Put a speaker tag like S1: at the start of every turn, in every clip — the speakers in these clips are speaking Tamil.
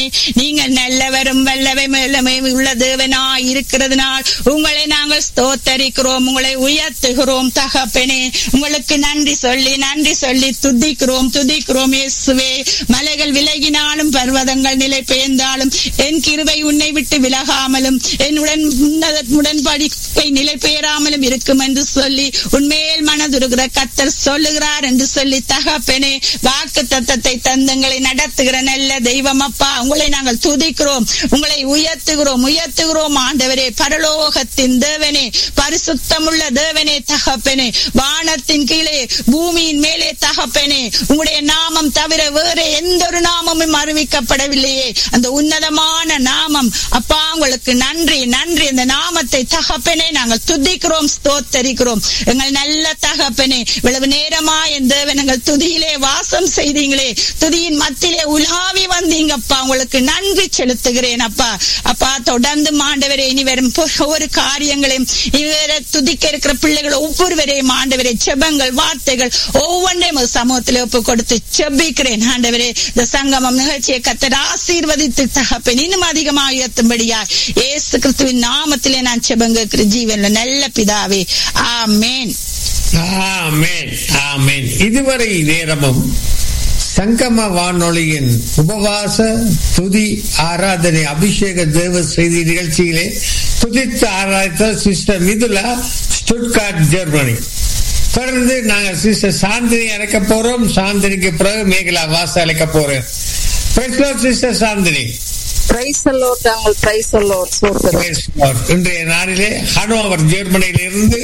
S1: நீங்கள் நல்லவரும் வல்லவை மேலமை உள்ள தேவனாய் இருக்கிறதுனால் உங்களை நாங்கள் ஸ்தோத்தரிக்கிறோம் உங்களை உயர்த்துகிறோம் தகப்பனே உங்களுக்கு நன்றி சொல்லி நன்றி சொல்லி துதிக்கிறோம் துதிக்கிறோம் இயேசுவே மலைகள் விலகினாலும் பர்வதங்கள் நிலை பெயர்ந்தாலும் என் கிருபை உன்னை விட்டு விலகாமலும் என் உடன் உன்னத உடன்படிக்கை நிலை பெயராமலும் இருக்கும் என்று சொல்லி உண்மையில் மனதுருகிற கத்தர் சொல்லுகிறார் என்று சொல்லி தகப்பனே வாக்கு தத்தத்தை தந்தங்களை நடத்துகிற நல்ல தெய்வம் அப்பா உங்களை நாங்கள் துதிக்கிறோம் உங்களை உயர்த்துகிறோம் உயர்த்துகிறோம் ஆண்டவரே பரலோகத்தின் தேவனே பரிசுத்தமுள்ள தேவனே தகப்பனே வானத்தின் கீழே பூமியின் மேலே தகப்பனே உங்களுடைய நாமம் தவிர வேற எந்த ஒரு நாமமும் அறிவிக்கப்படவில்லையே அந்த உன்னதமான நாமம் அப்பா உங்களுக்கு நன்றி நன்றி அந்த நாமத்தை தகப்பனே நாங்கள் துதிக்கிறோம் ஸ்தோத்தரிக்கிறோம் எங்கள் நல்ல தகப்பனே இவ்வளவு நேரமா என் தேவன் எங்கள் துதியிலே வாசம் செய்தீங்களே துதியின் மத்தியிலே உலாவி வந்தீங்கப்பா உங்களுக்கு நன்றி செலுத்துகிறேன் அப்பா அப்பா தொடர்ந்து மாண்டவரே இனி வரும் ஒவ்வொரு காரியங்களையும் இவரை துதிக்க இருக்கிற பிள்ளைகள் ஒவ்வொருவரையும் ஆண்டவரே செபங்கள் வார்த்தைகள் ஒவ்வொன்றையும் ஒரு சமூகத்தில் ஒப்பு கொடுத்து செபிக்கிறேன் ஆண்டவரே இந்த சங்கமம் நிகழ்ச்சியை கத்தர் ஆசீர்வதித்து தகப்பேன் இன்னும் அதிகமாக உயர்த்தும்படியா ஏசு கிறிஸ்துவின் நாமத்திலே நான் செபங்க ஜீவன்ல நல்ல பிதாவே ஆமேன்
S2: ஆமென் ஆமென் இதுவரை நேரமும் சங்கம வானொலியின் உபவாச துதி ஆராதனை அபிஷேக தேவ செய்தி நிகழ்ச்சியிலே துதித்து ஆராய்த்த சிஸ்டர் மிதுலா ஸ்டுட்கார்ட் ஜெர்மனி தொடர்ந்து நாங்கள் சிஸ்டர் சாந்தினி அழைக்க போறோம் சாந்தினிக்கு பிறகு மேகலா வாச அழைக்க போறோம் சிஸ்டர் சாந்தினி
S3: பிரைஸ் அலோட் நாங்கள் பிரைஸ் அலோட் சோத்திரம்
S2: Praise God. இன்றைய நாளிலே ஹனோவர் ஜெர்மனியில் இருந்து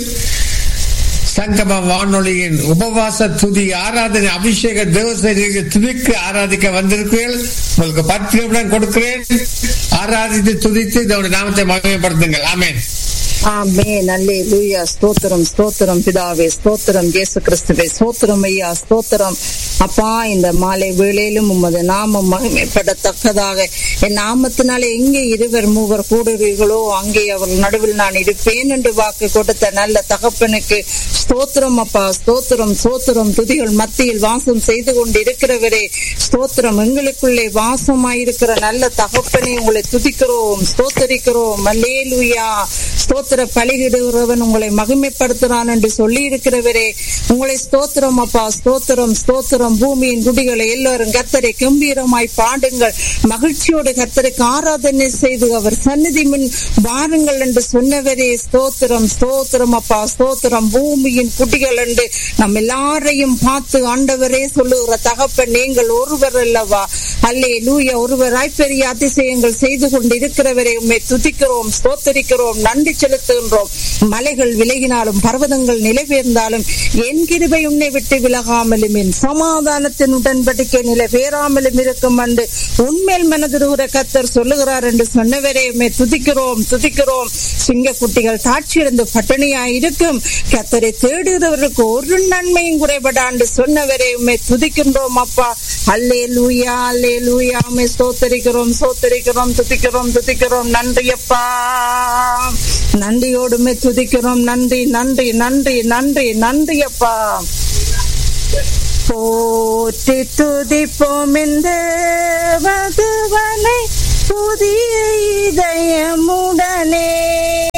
S2: சங்கம வானொலியின் உபவாச துதி ஆராதனை அபிஷேக தேவசரிக்கு துதிக்கு ஆராதிக்க வந்திருக்கிறீர்கள் உங்களுக்கு பத்து நிமிடம் கொடுக்கிறேன் ஆராதித்து துதித்து இதோட நாமத்தை மகிமைப்படுத்துங்கள் ஆமென்
S3: ஆமே நல்லே லூயா ஸ்தோத்திரம் ஸ்தோத்திரம் பிதாவே ஸ்தோத்திரம் இயேசு கிறிஸ்துவே ஸ்தோத்திரம் ஐயா ஸ்தோத்திரம் அப்பா இந்த மாலை வேளையிலும் உமது நாமம் மகிமைப்படத்தக்கதாக என் நாமத்தினாலே எங்கே இருவர் மூவர் கூடுவீர்களோ அங்கே அவர் நடுவில் நான் இருப்பேன் என்று வாக்கு கொடுத்த நல்ல தகப்பனுக்கு ஸ்தோத்திரம் அப்பா ஸ்தோத்திரம் ஸ்தோத்திரம் துதிகள் மத்தியில் வாசம் செய்து கொண்டு இருக்கிறவரே ஸ்தோத்திரம் எங்களுக்குள்ளே வாசமாயிருக்கிற நல்ல தகப்பனை உங்களை துதிக்கிறோம் ஸ்தோத்தரிக்கிறோம் அல்லேலூயா ஸ்தோத்திர பலிகிடுகிறவன் உங்களை மகிமைப்படுத்துறான் என்று சொல்லி இருக்கிறவரே உங்களை ஸ்தோத்திரம் அப்பா ஸ்தோத்திரம் ஸ்தோத்திரம் பூமியின் குடிகளை எல்லாரும் கத்தரை கம்பீரமாய் பாடுங்கள் மகிழ்ச்சியோடு கத்தருக்கு ஆராதனை செய்து அவர் சந்நிதி முன் வாருங்கள் என்று சொன்னவரே ஸ்தோத்திரம் ஸ்தோத்திரம் அப்பா ஸ்தோத்திரம் பூமியின் குடிகள் என்று நம் எல்லாரையும் பார்த்து ஆண்டவரே சொல்லுகிற தகப்பன் நீங்கள் ஒருவர் அல்லவா அல்லே லூயா ஒருவராய் பெரிய அதிசயங்கள் செய்து கொண்டு இருக்கிறவரை உண்மை துதிக்கிறோம் ஸ்தோத்தரிக்கிறோம் நன்றி செலுத்துகின்றோம் மலைகள் விலகினாலும் பர்வதங்கள் நிலைபெயர்ந்தாலும் என் கிருபை உன்னை விட்டு விலகாமலும் என் சமாதானத்தின் உடன்படிக்கை நிலை பேராமலும் இருக்கும் என்று உண்மையில் மனதிருகிற கத்தர் சொல்லுகிறார் என்று சொன்னவரே உண்மை துதிக்கிறோம் துதிக்கிறோம் சிங்க குட்டிகள் தாட்சியிருந்து பட்டினியாய் இருக்கும் கத்தரை தேடுகிறவர்களுக்கு ஒரு நன்மையும் குறைபடாண்டு சொன்னவரே உண்மை துதிக்கின்றோம் அப்பா அல்லே லூயா அல்லே லூயா உண்மை ஸ்தோத்தரிக்கிறோம் ஸ்தோத்தரிக்கிறோம் துதிக்கிறோம் துதிக்கிறோம் நன்றி அப்பா நன்றியோடுமே துதிக்கிறோம் நன்றி நன்றி நன்றி நன்றி நன்றி அப்பா போற்றி துதிப்போம் இந்த வதுவனை புதிய இதயமுடனே